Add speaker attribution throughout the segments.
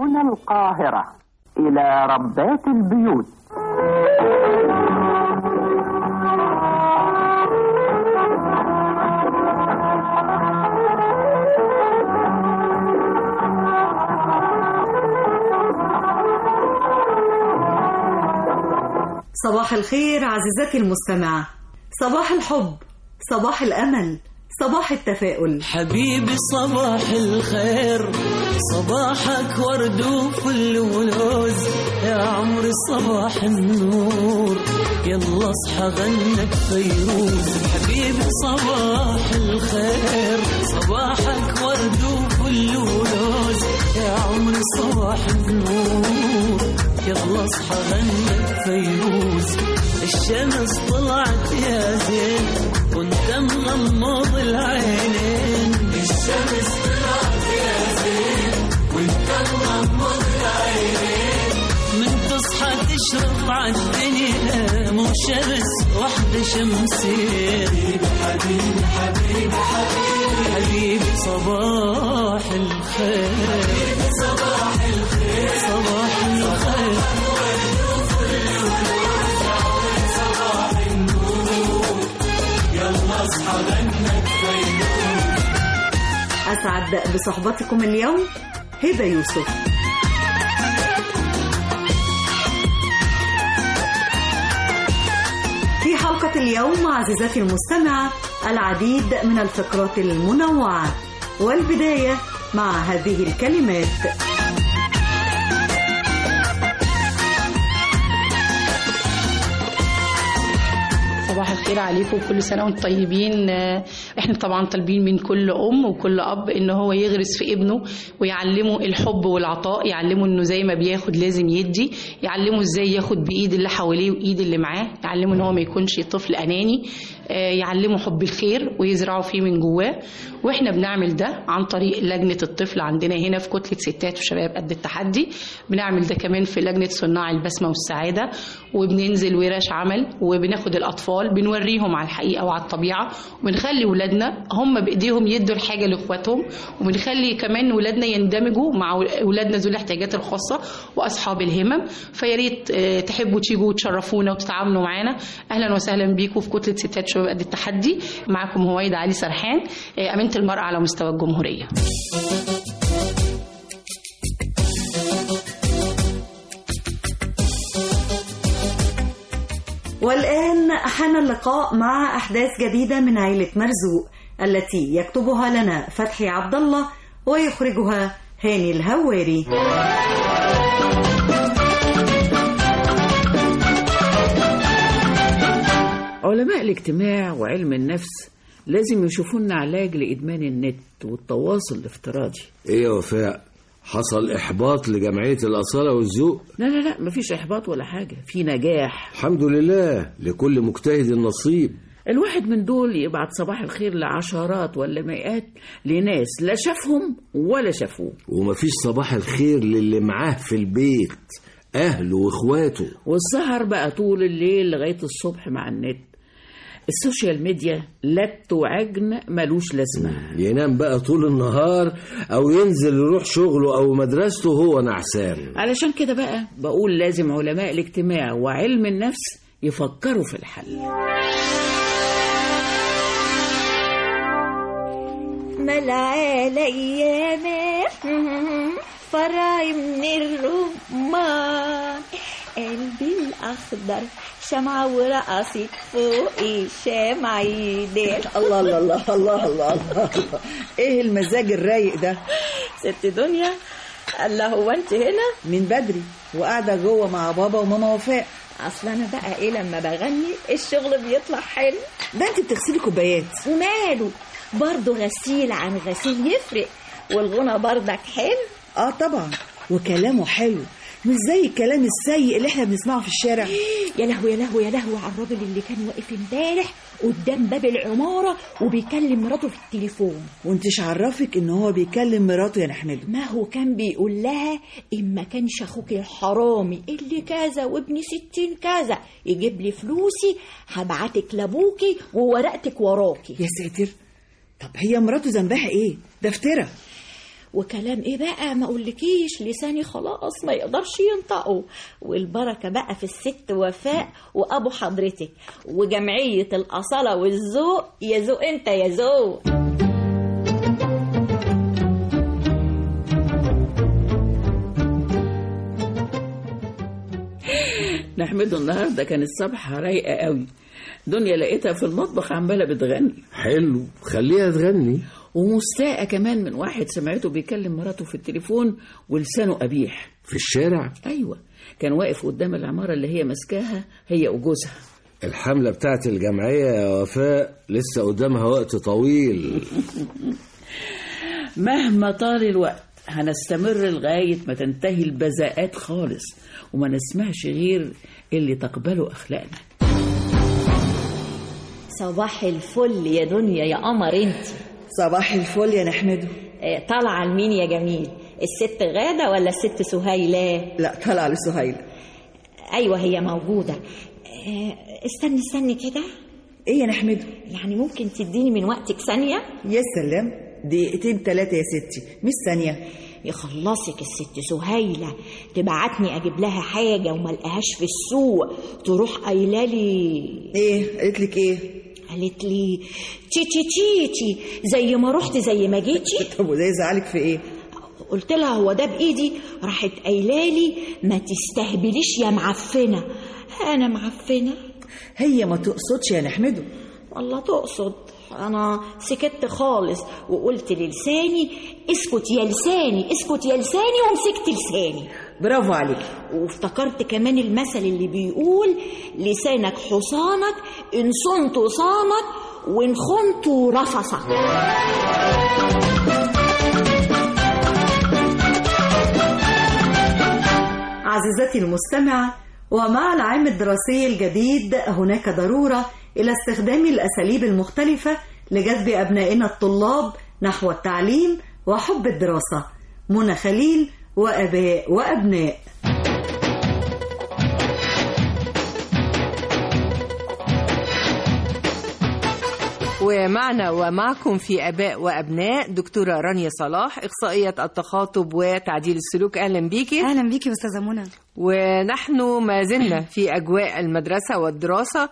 Speaker 1: هنا القاهرة إلى ربات البيوت
Speaker 2: صباح الخير عزيزتي المستمعة صباح الحب صباح الأمل صباح التفاؤل
Speaker 3: حبيبي صباح الخير صباحك ورد وفل ولوز يا عمري صباح النور يلا اصحى غنك فيروز حبيبي صباح الخير صباحك ورد وفل ولوز يا عمري صباح النور يلا اصحى غنك فيروز الشمس طلعت يا زين وانت مغمض العينين الشمس طلعت يا زين وانت مغمض العينين من تصحى تشرق عالدنيا مو شمس واحدة شمسين حبيبي حبيبي حبيبي حبيبي صباح الخير حبيبي صباح الخير صباح الخير
Speaker 2: أسعد بصحبتكم اليوم هبة يوسف في حلقة اليوم عزيزتي المستمعة العديد من الفقرات المنوعة والبداية مع هذه الكلمات
Speaker 4: صباح الخير عليكم كل سنة وانتم طيبين آه، احنا طبعا طالبين من كل ام وكل اب ان هو يغرس في ابنه ويعلمه الحب والعطاء يعلمه انه زي ما بياخد لازم يدي يعلمه ازاي ياخد بايد اللي حواليه وايد اللي معاه يعلمه ان هو ما يكونش طفل اناني آه، يعلمه حب الخير ويزرعه فيه من جواه واحنا بنعمل ده عن طريق لجنة الطفل عندنا هنا في كتلة ستات وشباب قد التحدي بنعمل ده كمان في لجنة صناع البسمة والسعادة وبننزل ورش عمل وبناخد الأطفال بنوريهم على الحقيقة وعلى الطبيعة وبنخلي ولادنا هم بإيديهم يدوا الحاجة لإخواتهم وبنخلي كمان ولادنا يندمجوا مع ولادنا ذوي الاحتياجات الخاصة وأصحاب الهمم فيا ريت آه، تحبوا تيجوا وتشرفونا وتتعاملوا معانا أهلا وسهلا بيكم في كتلة ستات شباب قد التحدي معكم هويدا علي سرحان آه، أمينة المرأة على مستوى الجمهورية
Speaker 2: والآن حان اللقاء مع أحداث جديدة من عائلة مرزوق التي يكتبها لنا فتحي عبد الله ويخرجها هاني الهواري
Speaker 5: علماء الاجتماع وعلم النفس لازم يشوفوا لنا علاج لإدمان النت والتواصل الافتراضي
Speaker 6: ايه يا وفاء حصل احباط لجمعيه الاصاله والذوق
Speaker 5: لا لا لا مفيش إحباط ولا حاجة في نجاح
Speaker 6: الحمد لله لكل مجتهد نصيب
Speaker 5: الواحد من دول يبعت صباح الخير لعشرات ولا مئات لناس لا شافهم ولا شافوه
Speaker 6: ومفيش صباح الخير للي معاه في البيت اهله واخواته
Speaker 5: والسهر بقى طول الليل لغاية الصبح مع النت السوشيال ميديا لت وعجن ملوش لازمة
Speaker 6: ينام بقى طول النهار او ينزل يروح شغله او مدرسته هو نعسان
Speaker 5: علشان كده بقى بقول لازم علماء الاجتماع وعلم النفس يفكروا في الحل
Speaker 7: ملعى الايام فراي من الرمان قلبي الاخضر شمعة ورقصت فوقي شمعة يدير
Speaker 8: الله الله الله الله الله الله ايه المزاج الرايق ده
Speaker 7: ست دنيا الله هو انت هنا
Speaker 8: من بدري وقاعده جوه مع بابا وماما وفاء
Speaker 7: اصل انا بقى ايه لما بغني الشغل بيطلع حلو
Speaker 8: ده انت بتغسلي كوبايات
Speaker 7: وماله برضه غسيل عن غسيل يفرق والغنى برضك حلو
Speaker 8: اه طبعا وكلامه حلو مش زي الكلام السيء اللي احنا بنسمعه في الشارع
Speaker 7: يا لهوي يا لهوي يا لهوي على الراجل اللي كان واقف امبارح قدام باب العمارة وبيكلم مراته في التليفون
Speaker 8: وانتش عرفك ان هو بيكلم مراته يا نحمده
Speaker 7: ما هو كان بيقول لها إن ما كانش أخوك الحرامي اللي كذا وابن ستين كذا يجيب لي فلوسي هبعتك لأبوكي وورقتك وراكي
Speaker 8: يا ساتر طب هي مراته ذنبها ايه ده افترى
Speaker 7: وكلام ايه بقى ما اقولكيش لساني خلاص ما يقدرش ينطقه والبركه بقى في الست وفاء وابو حضرتك وجمعيه الاصاله والذوق يا ذوق انت يا ذوق
Speaker 5: نحمده النهارده كانت صبحة رايقة قوي دنيا لقيتها في المطبخ عمالة بتغني
Speaker 6: حلو خليها تغني
Speaker 5: ومستاءة كمان من واحد سمعته بيكلم مراته في التليفون ولسانه قبيح
Speaker 6: في الشارع
Speaker 5: أيوة كان واقف قدام العمارة اللي هي ماسكاها هي وجوزها
Speaker 6: الحملة بتاعت الجمعية يا وفاء لسه قدامها وقت طويل
Speaker 5: مهما طال الوقت هنستمر لغاية ما تنتهي البذاءات خالص وما نسمعش غير اللي تقبله أخلاقنا
Speaker 7: صباح الفل يا دنيا يا قمر انت
Speaker 8: صباح الفل يا نحمده
Speaker 7: آه، طالعه لمين يا جميل الست غاده ولا الست سهيله
Speaker 8: لا طلع لسهيلة
Speaker 7: ايوه هي موجوده آه، استني استني كده
Speaker 8: ايه يا نحمده
Speaker 7: يعني ممكن تديني من وقتك ثانيه
Speaker 8: يا سلام دقيقتين تلاتة يا ستي مش ثانية
Speaker 7: يخلصك الست سهيلة تبعتني أجيب لها حاجة وما لقاهاش في السوق تروح قايلة لي
Speaker 8: ايه قالت لك ايه
Speaker 7: قالت لي تشي تشي تشي زي ما رحت زي ما جيتي
Speaker 8: طب وده يزعلك في ايه
Speaker 7: قلت لها هو ده بإيدي راحت قايلة لي ما تستهبليش يا معفنة أنا معفنة
Speaker 8: هي ما تقصدش يا نحمده
Speaker 7: والله تقصد انا سكت خالص وقلت للساني اسكت يا لساني اسكت يا لساني ومسكت لساني
Speaker 8: برافو عليك
Speaker 7: وافتكرت كمان المثل اللي بيقول لسانك حصانك ان صنت صانك وان خنت رفصك
Speaker 2: عزيزتي المستمعة ومع العام الدراسي الجديد هناك ضرورة إلى استخدام الأساليب المختلفة لجذب أبنائنا الطلاب نحو التعليم وحب الدراسة منى خليل وأباء وأبناء
Speaker 9: ومعنا ومعكم في اباء وابناء دكتوره رانيا صلاح اخصائيه التخاطب وتعديل السلوك اهلا بيكي
Speaker 10: اهلا بيكي استاذه منى
Speaker 9: ونحن ما زلنا في اجواء المدرسه والدراسه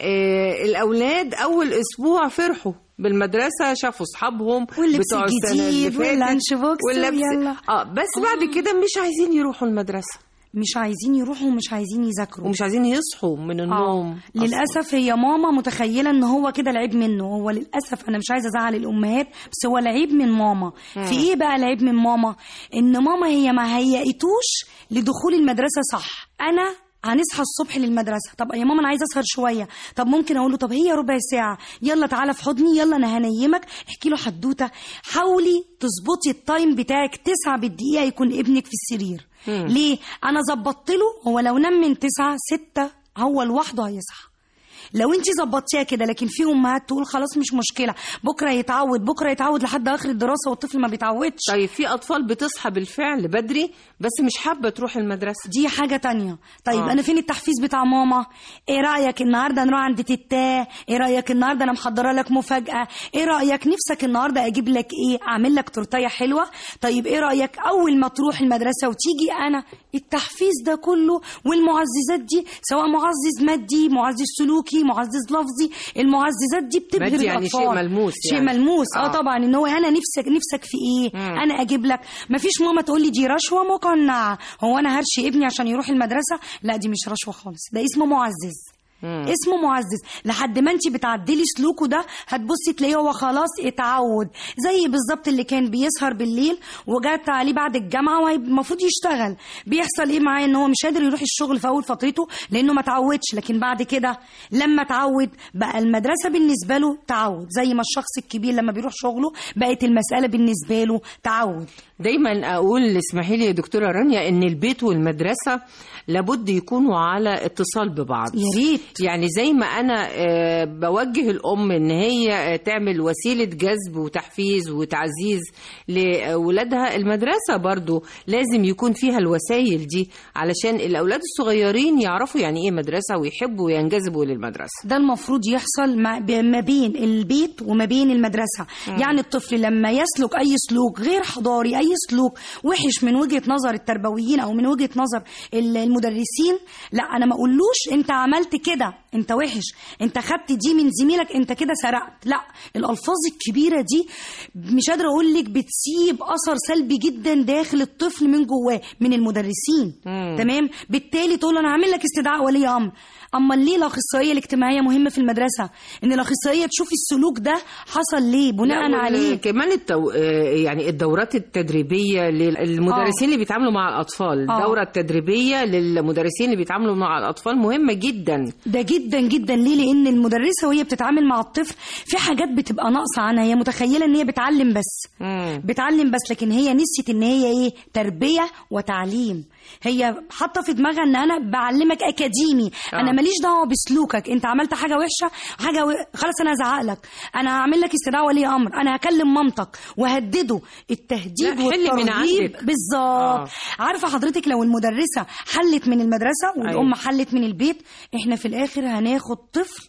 Speaker 9: آه، الاولاد اول اسبوع فرحوا بالمدرسه شافوا اصحابهم
Speaker 10: واللبس
Speaker 9: بتوع السنه اللي
Speaker 10: الجديد
Speaker 9: فاتت
Speaker 10: واللانش بوكس
Speaker 9: واللبس
Speaker 10: ويلا.
Speaker 9: اه بس بعد كده مش عايزين يروحوا المدرسه
Speaker 10: مش عايزين يروحوا ومش عايزين يذاكروا
Speaker 9: ومش عايزين يصحوا من النوم
Speaker 10: آه. للاسف هي ماما متخيله ان هو كده العيب منه هو للاسف انا مش عايزه ازعل الامهات بس هو العيب من ماما
Speaker 9: مم.
Speaker 10: في ايه بقى العيب من ماما ان ماما هي ما هيئتوش لدخول المدرسه صح انا هنصحى الصبح للمدرسه طب يا ماما انا عايزه اسهر شويه طب ممكن اقول له طب هي ربع ساعه يلا تعالى في حضني يلا انا هنيمك احكي له حدوته حاولي تظبطي التايم بتاعك تسعة بالدقيقه يكون ابنك في السرير
Speaker 9: مم.
Speaker 10: ليه انا ظبطت له هو لو نام من تسعة ستة هو لوحده هيصحى لو انت ظبطتيها كده لكن في امهات تقول خلاص مش مشكله بكره يتعود بكره يتعود لحد اخر الدراسه والطفل ما بيتعودش
Speaker 9: طيب في اطفال بتصحى بالفعل بدري بس مش حابه تروح المدرسه
Speaker 10: دي حاجه تانية طيب
Speaker 9: آه.
Speaker 10: آه. انا فين التحفيز بتاع ماما ايه رايك النهارده نروح عند تيتا ايه رايك النهارده انا محضره لك مفاجاه ايه رايك نفسك النهارده اجيب لك ايه اعمل لك تورتيه حلوه طيب ايه رايك اول ما تروح المدرسه وتيجي انا التحفيز ده كله والمعززات دي سواء معزز مادي معزز سلوكي معزز لفظي المعززات دي بتبهر
Speaker 9: مادي يعني
Speaker 10: الاطفال
Speaker 9: شيء ملموس
Speaker 10: شيء
Speaker 9: يعني.
Speaker 10: ملموس اه,
Speaker 9: آه.
Speaker 10: آه طبعا ان هو انا نفسك نفسك في ايه
Speaker 9: مم.
Speaker 10: انا اجيب لك مفيش ماما تقول لي دي رشوه مقنعه هو انا هرشي ابني عشان يروح المدرسه لا دي مش رشوه خالص ده اسمه معزز
Speaker 9: مم.
Speaker 10: اسمه معزز لحد ما انت بتعدلي سلوكه ده هتبصي تلاقيه هو خلاص اتعود زي بالظبط اللي كان بيسهر بالليل وجات عليه بعد الجامعه والمفروض يشتغل بيحصل ايه معاه ان هو مش قادر يروح الشغل في اول فترته لانه ما اتعودش لكن بعد كده لما اتعود بقى المدرسه بالنسبه له تعود زي ما الشخص الكبير لما بيروح شغله بقت المساله بالنسبه له تعود
Speaker 9: دايما اقول اسمحي لي يا دكتوره رانيا ان البيت والمدرسه لابد يكونوا على اتصال ببعض
Speaker 10: يا ريت
Speaker 9: يعني زي ما انا آه، بوجه الام ان هي آه، تعمل وسيله جذب وتحفيز وتعزيز لاولادها المدرسه برضو لازم يكون فيها الوسائل دي علشان الاولاد الصغيرين يعرفوا يعني ايه مدرسه ويحبوا وينجذبوا للمدرسه
Speaker 10: ده المفروض يحصل مع- ب- ما بين البيت وما بين المدرسة
Speaker 9: مم.
Speaker 10: يعني الطفل لما يسلك أي سلوك غير حضاري أي سلوك وحش من وجهة نظر التربويين أو من وجهة نظر ال- المدرسين لا أنا ما أقولوش أنت عملت كده أنت وحش أنت خدت دي من زميلك أنت كده سرقت لا الألفاظ الكبيرة دي مش قادرة أقول لك بتسيب أثر سلبي جدا داخل الطفل من جواه من المدرسين
Speaker 9: مم.
Speaker 10: تمام بالتالي تقول له أنا هعمل لك استدعاء ولي أمر اما ليه الاخصائيه الاجتماعيه مهمه في المدرسه ان الاخصائيه تشوف السلوك ده حصل ليه بناء
Speaker 9: لا، وال-
Speaker 10: عليه
Speaker 9: كمان التو... آه، يعني الدورات التدريبيه للمدرسين اللي بيتعاملوا مع الاطفال
Speaker 10: آه.
Speaker 9: الدوره التدريبيه للمدرسين اللي بيتعاملوا مع الاطفال مهمه جدا
Speaker 10: ده جدا جدا ليه لان المدرسه وهي بتتعامل مع الطفل في حاجات بتبقى ناقصه عنها هي متخيله ان هي بتعلم بس بتعلم بس لكن هي نسيت ان هي ايه تربيه وتعليم هي حاطه في دماغها ان انا بعلمك اكاديمي
Speaker 9: آه.
Speaker 10: انا ماليش دعوه بسلوكك انت عملت حاجه وحشه حاجه و... خلاص انا هزعق لك انا هعمل لك استدعاء ولي امر انا هكلم مامتك وهدده التهديد
Speaker 9: لا، حل من
Speaker 10: والترغيب
Speaker 9: عندك.
Speaker 10: بالظبط
Speaker 9: آه.
Speaker 10: عارفه حضرتك لو المدرسه حلت من المدرسه والام
Speaker 9: أيوة.
Speaker 10: حلت من البيت احنا في الاخر هناخد طفل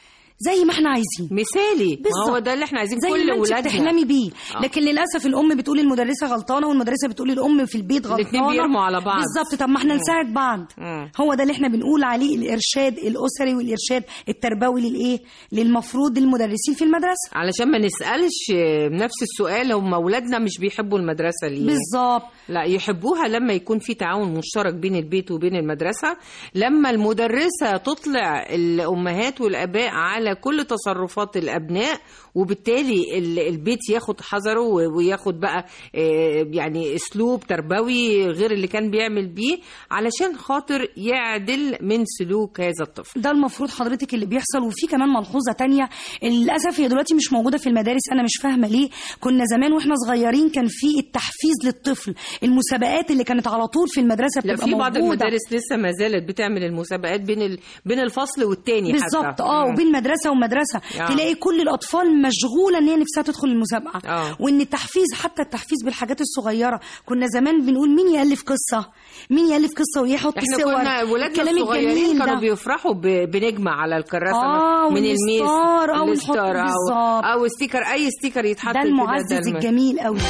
Speaker 10: زي ما احنا عايزين
Speaker 9: مثالي ما هو
Speaker 10: بالظبط.
Speaker 9: ده اللي احنا عايزين
Speaker 10: زي
Speaker 9: كل
Speaker 10: ما انت
Speaker 9: ولادنا
Speaker 10: بتحلمي بيه
Speaker 9: آه.
Speaker 10: لكن للاسف الام بتقول المدرسه غلطانه والمدرسه بتقول الام في البيت غلطانه
Speaker 9: الاتنين بيرموا على بعض.
Speaker 10: بالظبط طب ما احنا
Speaker 9: مم.
Speaker 10: نساعد بعض
Speaker 9: مم.
Speaker 10: هو ده اللي احنا بنقول عليه الارشاد الاسري والارشاد التربوي للايه للمفروض المدرسين في المدرسه
Speaker 9: علشان ما نسالش نفس السؤال هم اولادنا مش بيحبوا المدرسه ليه
Speaker 10: بالظبط
Speaker 9: لا يحبوها لما يكون في تعاون مشترك بين البيت وبين المدرسة لما المدرسة تطلع الأمهات والآباء على كل تصرفات الأبناء وبالتالي ال- البيت ياخد حذره و- وياخد بقى آه، يعني أسلوب تربوي غير اللي كان بيعمل بيه علشان خاطر يعدل من سلوك هذا الطفل
Speaker 10: ده المفروض حضرتك اللي بيحصل وفي كمان ملحوظه تانية للاسف هي دلوقتي مش موجوده في المدارس انا مش فاهمه ليه كنا زمان واحنا صغيرين كان في التحفيز للطفل المسابقات اللي كانت على طول في المدرسه
Speaker 9: لا
Speaker 10: بتبقى
Speaker 9: في بعض
Speaker 10: موجودة.
Speaker 9: المدارس لسه ما زالت بتعمل المسابقات بين ال... بين الفصل والتاني حتى.
Speaker 10: بالظبط اه
Speaker 9: مم.
Speaker 10: وبين مدرسه ومدرسه
Speaker 9: آه.
Speaker 10: تلاقي كل الاطفال مشغوله ان هي نفسها تدخل المسابقه
Speaker 9: آه.
Speaker 10: وان التحفيز حتى التحفيز بالحاجات الصغيره كنا زمان بنقول مين يالف قصه مين يالف قصه ويحط
Speaker 9: احنا
Speaker 10: صور
Speaker 9: كنا ولادنا
Speaker 10: الكلام
Speaker 9: الصغيرين
Speaker 10: الجميل
Speaker 9: كانوا
Speaker 10: ده.
Speaker 9: بيفرحوا ب- بنجمه على الكراسه
Speaker 10: آه،
Speaker 9: من الميس
Speaker 10: والستار، آه، ونحط
Speaker 9: الستار او
Speaker 10: بالظبط.
Speaker 9: او ستيكر اي ستيكر يتحط
Speaker 10: ده
Speaker 9: كده،
Speaker 10: المعزز
Speaker 9: الم-
Speaker 10: الجميل قوي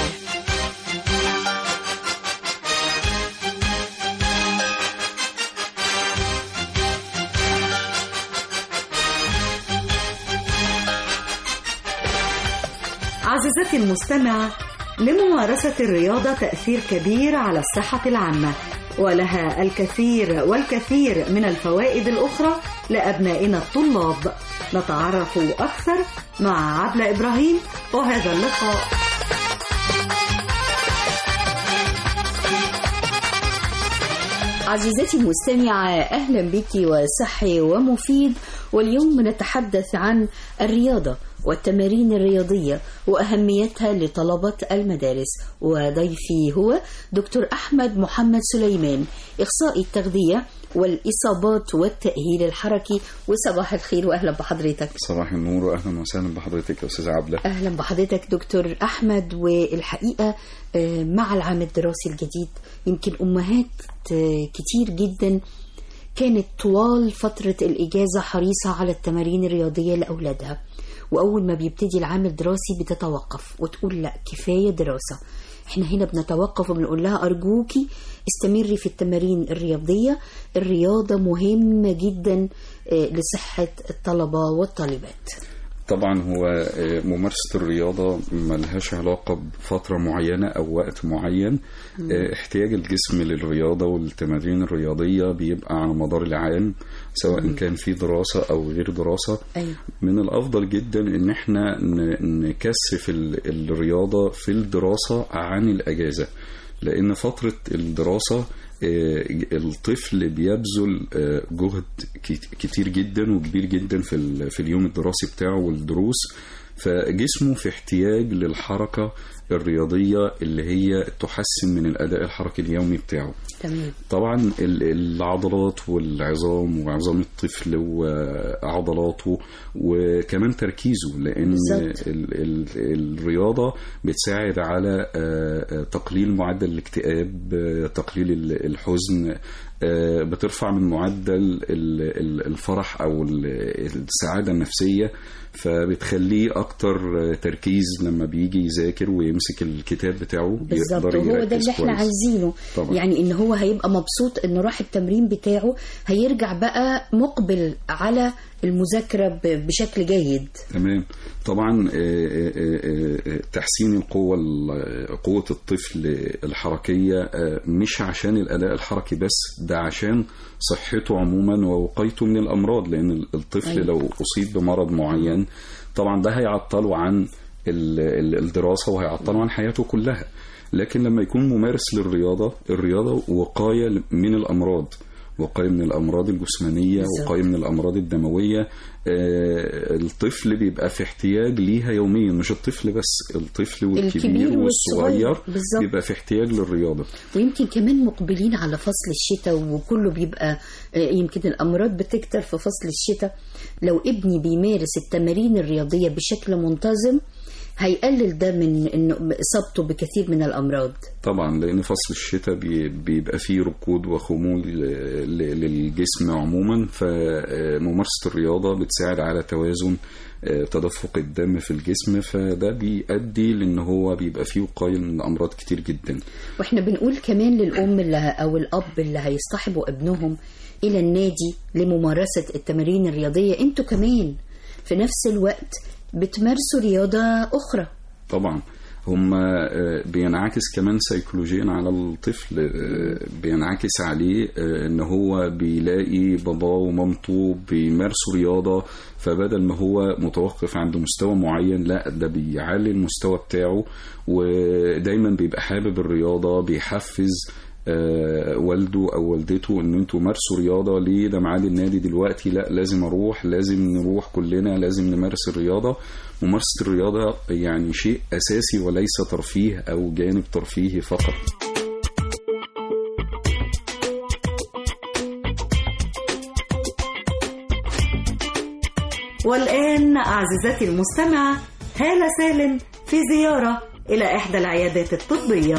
Speaker 2: عزيزتي المستمعة لممارسة الرياضة تأثير كبير على الصحة العامة ولها الكثير والكثير من الفوائد الأخرى لأبنائنا الطلاب نتعرف أكثر مع عبلة إبراهيم وهذا اللقاء
Speaker 11: عزيزتي المستمعة أهلا بك وصحي ومفيد واليوم نتحدث عن الرياضة والتمارين الرياضية وأهميتها لطلبة المدارس وضيفي هو دكتور أحمد محمد سليمان إخصائي التغذية والإصابات والتأهيل الحركي وصباح الخير وأهلا بحضرتك
Speaker 12: صباح النور واهلا وسهلا بحضرتك يا استاذه عبله
Speaker 11: أهلا بحضرتك دكتور أحمد والحقيقة آه، مع العام الدراسي الجديد يمكن أمهات آه، كتير جدا كانت طوال فترة الإجازة حريصة على التمارين الرياضية لأولادها وأول ما بيبتدي العام الدراسي بتتوقف وتقول لا كفاية دراسة احنا هنا بنتوقف وبنقول لها أرجوكي استمري في التمارين الرياضية الرياضة مهمة جدا آه، لصحة الطلبة والطالبات
Speaker 12: طبعا هو آه، ممارسه الرياضه ملهاش علاقه بفتره معينه او وقت معين
Speaker 11: مم.
Speaker 12: آه، احتياج الجسم للرياضه والتمارين الرياضيه بيبقى على مدار العام سواء
Speaker 11: مم.
Speaker 12: كان في دراسه او غير دراسه
Speaker 11: أيوة.
Speaker 12: من الافضل جدا ان احنا ن- نكثف ال- الرياضه في الدراسه عن الاجازه لان فتره الدراسه آه، الطفل بيبذل آه، جهد كت- كتير جدا وكبير جدا في ال- في اليوم الدراسي بتاعه والدروس فجسمه في احتياج للحركه الرياضية اللي هي تحسن من الأداء الحركي اليومي بتاعه
Speaker 11: تمام
Speaker 12: طبعا ال- العضلات والعظام وعظام الطفل وعضلاته وكمان تركيزه لان
Speaker 11: بالظبط.
Speaker 12: ال ال الرياضه بتساعد على آه، آه، تقليل معدل الاكتئاب آه، تقليل ال- الحزن آه، بترفع من معدل ال- ال- الفرح او ال- السعاده النفسيه فبتخليه اكتر آه، تركيز لما بيجي يذاكر ويمسك الكتاب بتاعه
Speaker 11: بالظبط
Speaker 12: يقدر
Speaker 11: وهو ده
Speaker 12: يركز
Speaker 11: اللي احنا
Speaker 12: كويس.
Speaker 11: عايزينه
Speaker 12: طبعا.
Speaker 11: يعني ان هو هيبقى مبسوط ان راح التمرين بتاعه هيرجع بقى مقبل على المذاكرة ب- بشكل جيد
Speaker 12: تمام طبعا آه، آه، آه، آه، تحسين القوة ال- قوة الطفل الحركية آه، مش عشان الأداء الحركي بس ده عشان صحته عموما ووقايته من الأمراض لأن الطفل
Speaker 11: أيوة.
Speaker 12: لو أصيب بمرض معين طبعا ده هيعطله عن ال- ال- الدراسة وهيعطله عن حياته كلها لكن لما يكون ممارس للرياضة الرياضة وقاية من الأمراض وقاية من الأمراض الجسمانية
Speaker 11: بالظبط.
Speaker 12: وقاية من الأمراض الدموية آه، الطفل بيبقى في احتياج ليها يوميا مش الطفل بس الطفل والكبير
Speaker 11: الكبير
Speaker 12: والصغير
Speaker 11: والصغير، بالظبط.
Speaker 12: بيبقى في احتياج للرياضة
Speaker 11: ويمكن كمان مقبلين على فصل الشتاء وكله بيبقى آه، يمكن الأمراض بتكتر في فصل الشتاء لو ابني بيمارس التمارين الرياضية بشكل منتظم هيقلل ده من إنه إصابته بكثير من الأمراض
Speaker 12: طبعا لأن فصل الشتاء بي- بيبقى فيه ركود وخمول ل- ل- للجسم عموما فممارسة الرياضة بتساعد على توازن آه، تدفق الدم في الجسم فده بيؤدي لأن هو بيبقى فيه وقاية من أمراض كتير جدا
Speaker 11: واحنا بنقول كمان للأم اللي ه- أو الأب اللي هيصطحبوا ابنهم إلى النادي لممارسة التمارين الرياضية انتوا كمان في نفس الوقت بتمارسوا رياضة أخرى
Speaker 12: طبعا هم آه، بينعكس كمان سيكولوجيا على الطفل آه، بينعكس عليه آه، ان هو بيلاقي باباه ومامته بيمارسوا رياضة فبدل ما هو متوقف عند مستوى معين لا ده بيعلي المستوى بتاعه ودايما بيبقى حابب الرياضة بيحفز آه، والده او والدته ان انتوا مارسوا رياضه ليه ده ميعاد النادي دلوقتي لا لازم اروح لازم نروح كلنا لازم نمارس الرياضه ممارسه الرياضه يعني شيء اساسي وليس ترفيه او جانب ترفيهي فقط
Speaker 2: والآن أعززتي المستمعة هالة سالم في زيارة إلى إحدى العيادات الطبية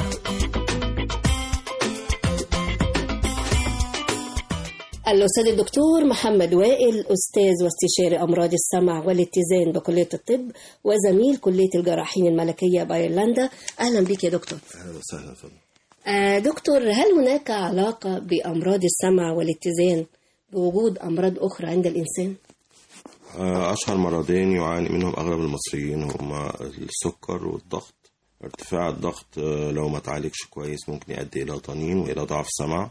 Speaker 13: الأستاذ الدكتور محمد وائل أستاذ واستشاري أمراض السمع والاتزان بكلية الطب وزميل كلية الجراحين الملكية بأيرلندا أهلا بك يا دكتور
Speaker 14: اهلا وسهلا فندم
Speaker 13: آه دكتور هل هناك علاقة بأمراض السمع والاتزان بوجود أمراض أخرى عند الإنسان؟
Speaker 14: آه، اشهر مرضين يعاني منهم اغلب المصريين هما السكر والضغط ارتفاع الضغط آه، لو ما تعالجش كويس ممكن يؤدي الى طنين والى ضعف سمع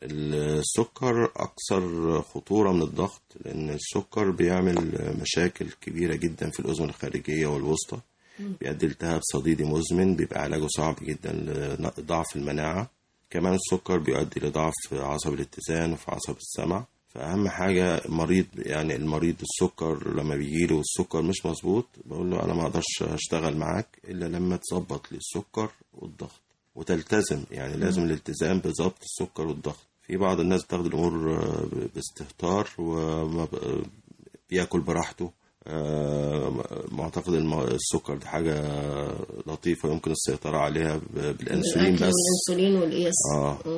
Speaker 14: السكر اكثر خطوره من الضغط لان السكر بيعمل مشاكل كبيره جدا في الاذن الخارجيه والوسطى بيؤدي التهاب صديدي مزمن بيبقى علاجه صعب جدا لضعف المناعه كمان السكر بيؤدي لضعف عصب الاتزان وفي عصب السمع فأهم حاجة مريض يعني المريض السكر لما بيجيله السكر مش مظبوط بقول له أنا ما أقدرش أشتغل معاك إلا لما تظبط لي السكر والضغط وتلتزم يعني لازم الالتزام بضبط السكر والضغط في بعض الناس بتاخد الأمور آه، باستهتار وما ب- بياكل براحته آه، معتقد الم- السكر دي حاجة لطيفة يمكن السيطرة عليها ب- بالأنسولين
Speaker 13: الأكل
Speaker 14: بس
Speaker 13: والأنسولين والقياس
Speaker 14: اه
Speaker 13: مم.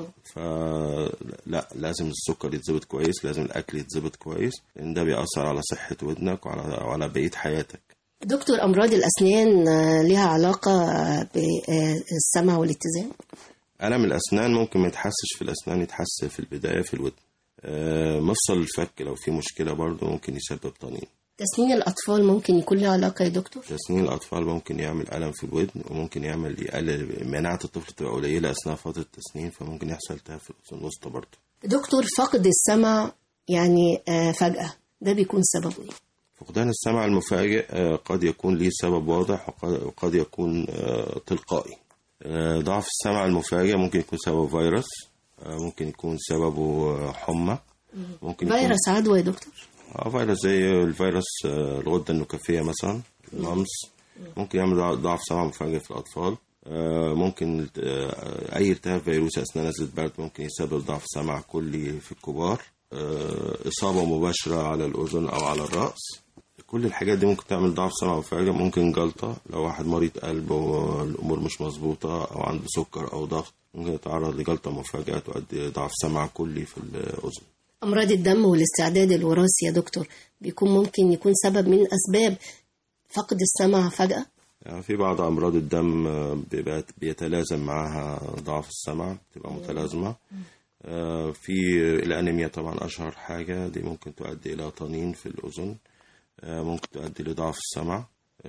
Speaker 14: فلا لازم السكر يتظبط كويس لازم الاكل يتظبط كويس لان ده بيأثر على صحة ودنك وعلى وعلى بقية حياتك
Speaker 13: دكتور أمراض الأسنان آه، لها علاقة آه، بالسمع والاتزان؟
Speaker 14: ألم الأسنان ممكن ما يتحسش في الأسنان يتحس في البداية في الودن آه، مفصل الفك لو في مشكلة برضه ممكن يسبب طنين
Speaker 13: تسنين الأطفال ممكن يكون له علاقة يا دكتور؟
Speaker 14: تسنين الأطفال ممكن يعمل ألم في الودن وممكن يعمل يقلل مناعة الطفل تبقى قليلة أثناء فترة التسنين فممكن يحصل التهاب في الأذن الوسطى برضه
Speaker 13: دكتور فقد السمع يعني آه، فجأة ده بيكون سببه ايه؟
Speaker 14: فقدان السمع المفاجئ آه، قد يكون ليه سبب واضح وقد- وقد يكون آه، تلقائي آه، ضعف السمع المفاجئ ممكن يكون سببه فيروس آه، ممكن يكون سببه آه، حمى ممكن يكون
Speaker 13: فيروس عدوى يا دكتور
Speaker 14: اه فيروس زي الفيروس آه، الغدة النكافية مثلا المامس ممكن يعمل ضع- ضعف سمع مفاجئ في الأطفال آه، ممكن آه، أي التهاب فيروسي أثناء نزلة برد ممكن يسبب ضعف سمع كلي في الكبار آه، إصابة مباشرة على الأذن أو على الرأس كل الحاجات دي ممكن تعمل ضعف سمع مفاجئ ممكن جلطة لو واحد مريض قلب والأمور مش مظبوطة أو عنده سكر أو ضغط ممكن يتعرض لجلطة مفاجئة تؤدي ضعف سمع كلي في الأذن
Speaker 13: أمراض الدم والاستعداد الوراثي يا دكتور بيكون ممكن يكون سبب من أسباب فقد السمع فجأة
Speaker 14: يعني في بعض أمراض الدم آه، بيبقى بيتلازم معاها ضعف السمع بتبقى متلازمة آه، في الأنيميا طبعا أشهر حاجة دي ممكن تؤدي إلى طنين في الأذن آه، ممكن تؤدي لضعف السمع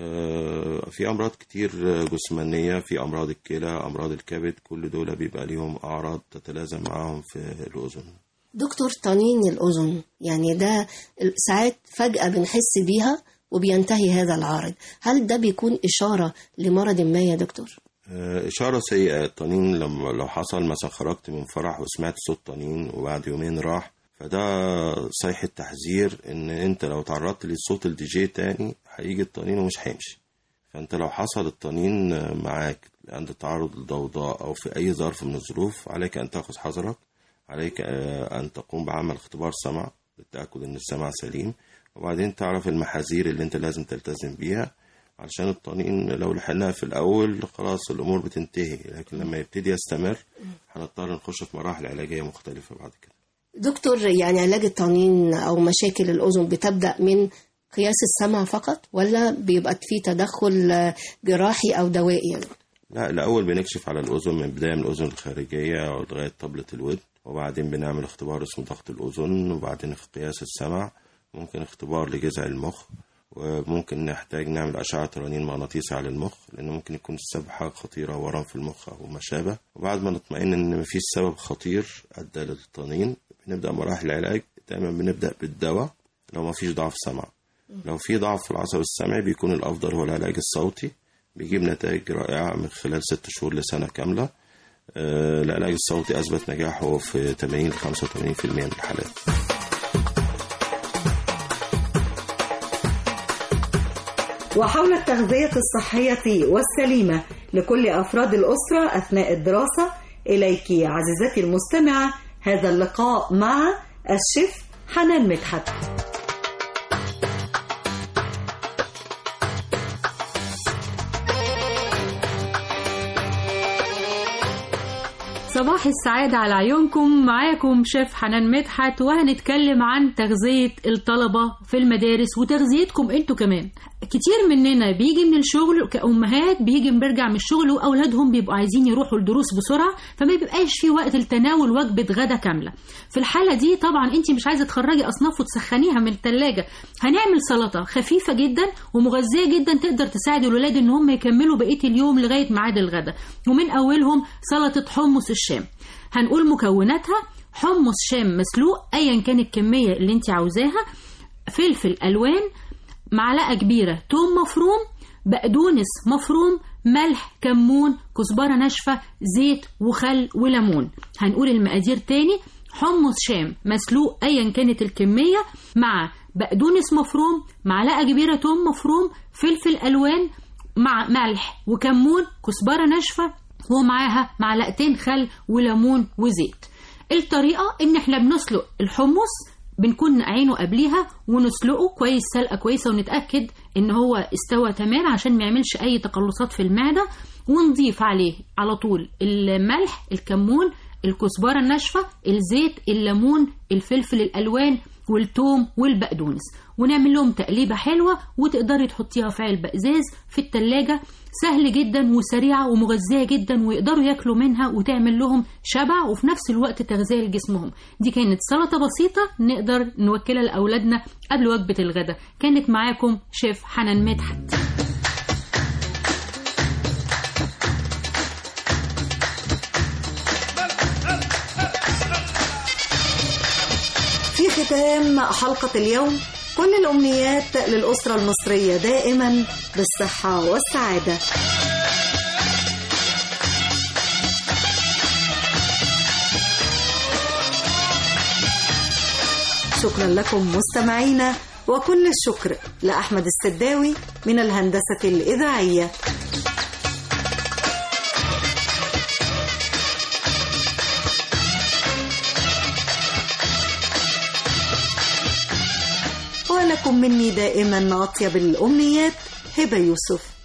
Speaker 14: آه، في أمراض كتير جسمانية في أمراض الكلى أمراض الكبد كل دول بيبقى ليهم أعراض تتلازم معاهم في الأذن
Speaker 13: دكتور طنين الأذن يعني ده ساعات فجأة بنحس بيها وبينتهي هذا العارض هل ده بيكون إشارة لمرض ما يا دكتور؟
Speaker 14: آه، إشارة سيئة الطنين لما لو حصل مثلا خرجت من فرح وسمعت صوت طنين وبعد يومين راح فده صيحة تحذير إن أنت لو تعرضت لصوت الدي جي تاني هيجي الطنين ومش هيمشي فأنت لو حصل الطنين معاك عند تعرض للضوضاء أو في أي ظرف من الظروف عليك أن تأخذ حذرك عليك آه، أن تقوم بعمل اختبار سمع للتأكد إن السمع سليم وبعدين تعرف المحاذير اللي أنت لازم تلتزم بيها علشان الطنين لو لحقناها في الأول خلاص الأمور بتنتهي لكن لما يبتدي يستمر هنضطر نخش في مراحل علاجية مختلفة بعد كده
Speaker 13: دكتور يعني علاج الطنين أو مشاكل الأذن بتبدأ من قياس السمع فقط ولا بيبقى في تدخل آه، جراحي أو دوائي يعني؟
Speaker 14: لا الأول بنكشف على الأذن من بداية من الأذن الخارجية أو لغاية طبلة الودن وبعدين بنعمل اختبار اسمه ضغط الأذن وبعدين في قياس السمع ممكن اختبار لجذع المخ وممكن نحتاج نعمل أشعة رنين مغناطيسي على المخ لأن ممكن يكون السبب حاجة خطيرة ورم في المخ أو ما شابه وبعد ما نطمئن إن مفيش سبب خطير أدى للطنين بنبدأ مراحل العلاج دايما بنبدأ بالدواء لو مفيش ضعف سمع لو في ضعف في العصب السمعي بيكون الأفضل هو العلاج الصوتي بيجيب نتائج رائعة من خلال ست شهور لسنة كاملة آه، العلاج الصوتي أثبت نجاحه في 80 ل 85% من الحالات
Speaker 2: وحول التغذية الصحية والسليمة لكل أفراد الأسرة أثناء الدراسة إليك عزيزتي المستمعة هذا اللقاء مع الشيف حنان مدحت
Speaker 15: صباح السعادة على عيونكم معاكم شيف حنان مدحت وهنتكلم عن تغذية الطلبة في المدارس وتغذيتكم انتوا كمان كتير مننا بيجي من الشغل كأمهات بيجي بيرجع من الشغل وأولادهم بيبقوا عايزين يروحوا الدروس بسرعة فما بيبقاش في وقت لتناول وجبة غدا كاملة في الحالة دي طبعا انت مش عايزة تخرجي أصناف وتسخنيها من التلاجة هنعمل سلطة خفيفة جدا ومغذية جدا تقدر تساعد الولاد ان هم يكملوا بقية اليوم لغاية ميعاد الغدا ومن أولهم سلطة حمص الشام هنقول مكوناتها حمص شام مسلوق ايا كان الكميه اللي انت عاوزاها فلفل الوان معلقه كبيره توم مفروم بقدونس مفروم ملح كمون كزبره ناشفه زيت وخل وليمون هنقول المقادير تاني حمص شام مسلوق ايا كانت الكميه مع بقدونس مفروم معلقه كبيره توم مفروم فلفل الوان مع ملح وكمون كزبره ناشفه ومعاها معلقتين خل وليمون وزيت الطريقة ان احنا بنسلق الحمص بنكون نقعينه قبليها ونسلقه كويس سلقة كويسة ونتأكد ان هو استوى تمام عشان ما يعملش اي تقلصات في المعدة ونضيف عليه على طول الملح الكمون الكزبرة الناشفة الزيت الليمون الفلفل الألوان والثوم والبقدونس ونعمل لهم تقليبة حلوة وتقدري تحطيها في علبة ازاز في التلاجة سهل جدا وسريعة ومغذية جدا ويقدروا ياكلوا منها وتعمل لهم شبع وفي نفس الوقت تغذية لجسمهم دي كانت سلطة بسيطة نقدر نوكلها لأولادنا قبل وجبة الغداء كانت معاكم شيف حنان مدحت
Speaker 2: في ختام حلقة اليوم كل الأمنيات للأسرة المصرية دائما بالصحة والسعادة شكرا لكم مستمعينا وكل الشكر لأحمد السداوي من الهندسة الإذاعية لكم مني دائما أطيب الأمنيات هبة يوسف